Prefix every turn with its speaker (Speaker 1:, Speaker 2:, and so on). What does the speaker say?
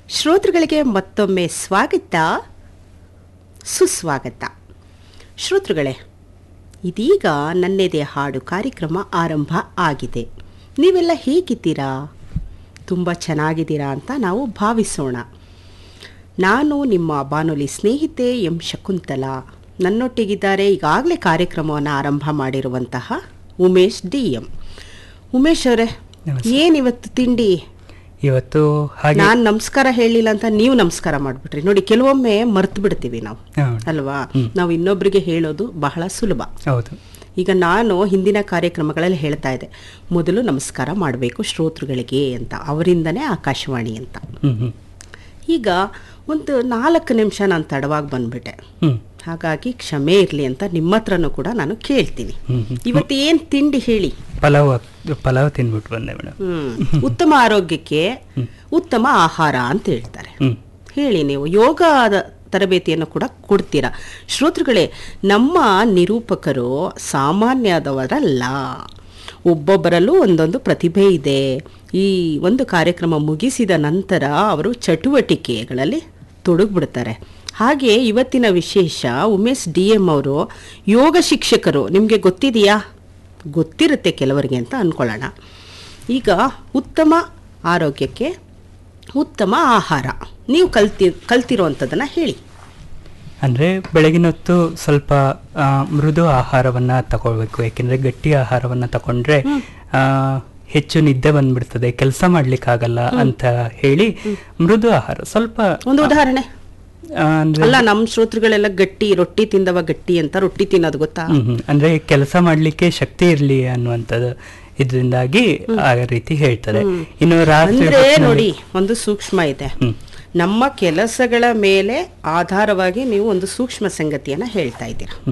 Speaker 1: ಶ್ರೋತೃಗಳಿಗೆ ಮತ್ತೊಮ್ಮೆ ಸ್ವಾಗತ ಸುಸ್ವಾಗತ ಶ್ರೋತೃಗಳೇ ಇದೀಗ ನನ್ನೆದೆ ಹಾಡು ಕಾರ್ಯಕ್ರಮ ಆರಂಭ ಆಗಿದೆ ನೀವೆಲ್ಲ ಹೇಗಿದ್ದೀರಾ ತುಂಬ ಚೆನ್ನಾಗಿದ್ದೀರಾ ಅಂತ ನಾವು ಭಾವಿಸೋಣ ನಾನು ನಿಮ್ಮ ಬಾನುಲಿ ಸ್ನೇಹಿತೆ ಎಂ ಶಕುಂತಲಾ ನನ್ನೊಟ್ಟಿಗಿದ್ದಾರೆ ಈಗಾಗಲೇ ಕಾರ್ಯಕ್ರಮವನ್ನು ಆರಂಭ ಮಾಡಿರುವಂತಹ ಉಮೇಶ್ ಡಿ ಎಂ ಉಮೇಶ್ ಅವರೇ
Speaker 2: ನಮಸ್ತೆ.
Speaker 1: ಏನಿವತ್ತು ತಿಂಡಿ
Speaker 2: ಇವತ್ತು ಹಾಗೆ
Speaker 1: ನಾನ್ ನಮಸ್ಕಾರ ಹೇಳಿಲ್ಲ ಅಂತ ನೀವು ನಮಸ್ಕಾರ ಮಾಡ್ಬಿಟ್ರಿ ನೋಡಿ ಕೆಲವೊಮ್ಮೆ ಮರ್ತು ಬಿಡ್ತೀವಿ ನಾವು
Speaker 2: ಹೌದು.
Speaker 1: ಅಲ್ವಾ ನಾವು ಇನ್ನೊಬ್ರಿಗೆ ಹೇಳೋದು ಬಹಳ ಸುಲಭ
Speaker 2: ಹೌದು
Speaker 1: ಈಗ ನಾನು ಹಿಂದಿನ ಕಾರ್ಯಕ್ರಮಗಳಲ್ಲಿ ಹೇಳ್ತಾ ಇದ್ದೆ ಮೊದಲು ನಮಸ್ಕಾರ ಮಾಡಬೇಕು ಶ್ರೋತೃಗಳಿಗೆ ಅಂತ ಅವರಿಂದನೇ ಆಕಾಶವಾಣಿ ಅಂತ
Speaker 2: ಹ್ಮ್ ಹ್ಮ್
Speaker 1: ಈಗ ಒಂದು ನಾಲ್ಕು ನಿಮಿಷ ನಾನು ತಡವಾಗಿ ಬಂದ್ಬಿಟ್ಟೆ
Speaker 2: ಹ್ಮ್
Speaker 1: ಹಾಗಾಗಿ ಕ್ಷಮೆ ಇರಲಿ ಅಂತ ನಿಮ್ಮ ಹತ್ರನೂ ಕೂಡ ನಾನು ಕೇಳ್ತೀನಿ
Speaker 2: ಹ್ಮ್ ಹ್ಮ್.
Speaker 1: ಇವತ್ತು ಏನು ತಿಂಡಿ ಹೇಳಿ
Speaker 2: ಪಲಾವ್ ಪಲಾವ್ ತಿಂದ್ಬಿಟ್ಟು ಬಂದೆ ಮೇಡಮ್
Speaker 1: ಹ್ಮ್ ಉತ್ತಮ ಆರೋಗ್ಯಕ್ಕೆ ಉತ್ತಮ ಆಹಾರ ಅಂತ ಹೇಳ್ತಾರೆ
Speaker 2: ಹ್ಮ್
Speaker 1: ಹೇಳಿ ನೀವು ಯೋಗದ ತರಬೇತಿಯನ್ನು ಕೂಡ ಕೊಡ್ತೀರಾ ಶ್ರೋತೃಗಳೇ ನಮ್ಮ ನಿರೂಪಕರು ಸಾಮಾನ್ಯದವರಲ್ಲ ಒಬ್ಬೊಬ್ಬರಲ್ಲೂ ಒಂದೊಂದು ಪ್ರತಿಭೆ ಇದೆ ಈ ಒಂದು ಕಾರ್ಯಕ್ರಮ ಮುಗಿಸಿದ ನಂತರ ಅವರು ಚಟುವಟಿಕೆಗಳಲ್ಲಿ ತೊಡಗ್ಬಿಡ್ತಾರೆ ಹಾಗೆ ಇವತ್ತಿನ ವಿಶೇಷ ಉಮೇಶ್ ಡಿ ಎಂ ಅವರು ಯೋಗ ಶಿಕ್ಷಕರು ನಿಮಗೆ ಗೊತ್ತಿದೆಯಾ ಗೊತ್ತಿರುತ್ತೆ ಕೆಲವರಿಗೆ ಅಂತ ಅಂದ್ಕೊಳ್ಳೋಣ ಈಗ ಉತ್ತಮ ಆರೋಗ್ಯಕ್ಕೆ ಉತ್ತಮ ಆಹಾರ ನೀವು ಕಲ್ತಿ ಕಲ್ತಿರುವಂಥದ್ದನ್ನು ಹೇಳಿ
Speaker 2: ಅಂದ್ರೆ ಬೆಳಗಿನ ಹೊತ್ತು ಸ್ವಲ್ಪ ಆ, ಮೃದು ಆಹಾರವನ್ನ ತಗೊಳ್ಬೇಕು ಯಾಕೆಂದ್ರೆ ಗಟ್ಟಿ ಆಹಾರವನ್ನ ತಗೊಂಡ್ರೆ ಆ, ಹೆಚ್ಚು ನಿದ್ದೆ ಬಂದ್ಬಿಡ್ತದೆ ಕೆಲಸ ಮಾಡ್ಲಿಕ್ಕಾಗಲ್ಲ ಅಂತ ಹೇಳಿ ಮೃದು ಆಹಾರ ಸ್ವಲ್ಪ
Speaker 1: ಒಂದು ಉದಾಹರಣೆ
Speaker 2: ಆ, ಅಂದ್ರೆ
Speaker 1: ಅಲ್ಲ ನಮ್ಮ ಶ್ರೋತೃಗಳೆಲ್ಲ ಗಟ್ಟಿ ರೊಟ್ಟಿ ತಿಂದವ ಗಟ್ಟಿ ಅಂತ ರೊಟ್ಟಿ ತಿನ್ನೋದು ಗೊತ್ತಾ
Speaker 2: ಹ್ಮ್ ಹ್ಮ್. ಅಂದ್ರೆ ಕೆಲಸ ಮಾಡ್ಲಿಕ್ಕೆ ಶಕ್ತಿ ಇರ್ಲಿ ಅನ್ನುವಂಥದ್ದು ಇದರಿಂದಾಗಿ ಆ ರೀತಿ ಹೇಳ್ತಾರೆ ಇನ್ನು ರಾತ್ರಿ
Speaker 1: ಅಂದ್ರೆ
Speaker 2: ಹೊತ್ತಿನಲ್ಲಿ-
Speaker 1: ನೋಡಿ ಒಂದು ಸೂಕ್ಷ್ಮ ಇದೆ
Speaker 2: ಹ್ಮ್
Speaker 1: ನಮ್ಮ ಕೆಲಸಗಳ ಮೇಲೆ ಆಧಾರವಾಗಿ ನೀವು ಒಂದು ಸೂಕ್ಷ್ಮ ಸಂಗತಿಯನ್ನ ಹೇಳ್ತಾ ಇದ್ದೀರಾ